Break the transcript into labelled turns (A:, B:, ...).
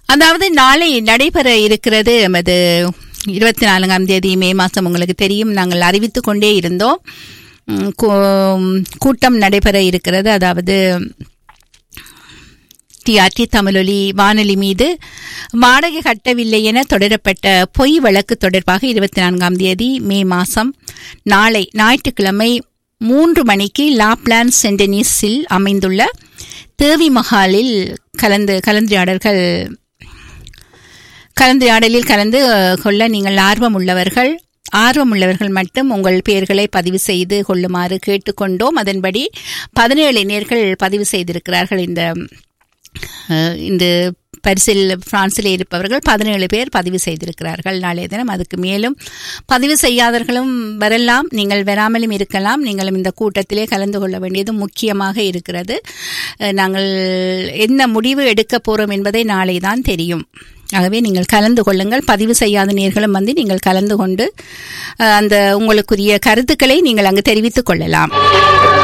A: அதாவது நாளை நடைபெற இருக்கிறது எமது இருபத்தி நான்காம் தேதி மே மாதம் உங்களுக்கு தெரியும் நாங்கள் அறிவித்து கொண்டே இருந்தோம் உம், கூ- கூட்டம் நடைபெற இருக்கிறது அதாவது டிஆர்டி தமிழொலி வானொலி மீது வாடகை கட்டவில்லை என தொடரப்பட்ட பொய் வழக்கு தொடர்பாக இருபத்தி நான்காம் தேதி மே மாதம் நாளை ஞாயிற்றுக்கிழமை மூன்று மணிக்கு லாப்லான் சென்டனிஸில் அமைந்துள்ள தேவி மஹாலில் கலந்து கலந்துரையாடல்கள் கலந்துரையாடலில் கலந்து அஹ், கொள்ள நீங்கள் ஆர்வம் உள்ளவர்கள் ஆர்வம் உள்ளவர்கள் மட்டும் உங்கள் பெயர்களை பதிவு செய்து கொள்ளுமாறு கேட்டுக்கொண்டோம் அதன்படி பதினேழு நேர்கள் பதிவு செய்திருக்கிறார்கள் இந்த அஹ், இந்த பரிசில் பிரான்சில் இருப்பவர்கள் பதினேழு பேர் பதிவு செய்திருக்கிறார்கள் நாளைய தினம் அதுக்கு மேலும் பதிவு செய்யாதவர்களும் வரலாம் நீங்கள் வராமலும் இருக்கலாம் நீங்களும் இந்த கூட்டத்திலே கலந்து கொள்ள வேண்டியது முக்கியமாக இருக்கிறது அஹ், நாங்கள் என்ன முடிவு எடுக்க போறோம் என்பதை நாளை தான் தெரியும் ஆகவே நீங்கள் கலந்து கொள்ளுங்கள் பதிவு செய்யாத நேர்களும் வந்து நீங்கள் கலந்து கொண்டு அஹ், அந்த உங்களுக்குரிய கருத்துக்களை நீங்கள் அங்கு தெரிவித்துக் கொள்ளலாம்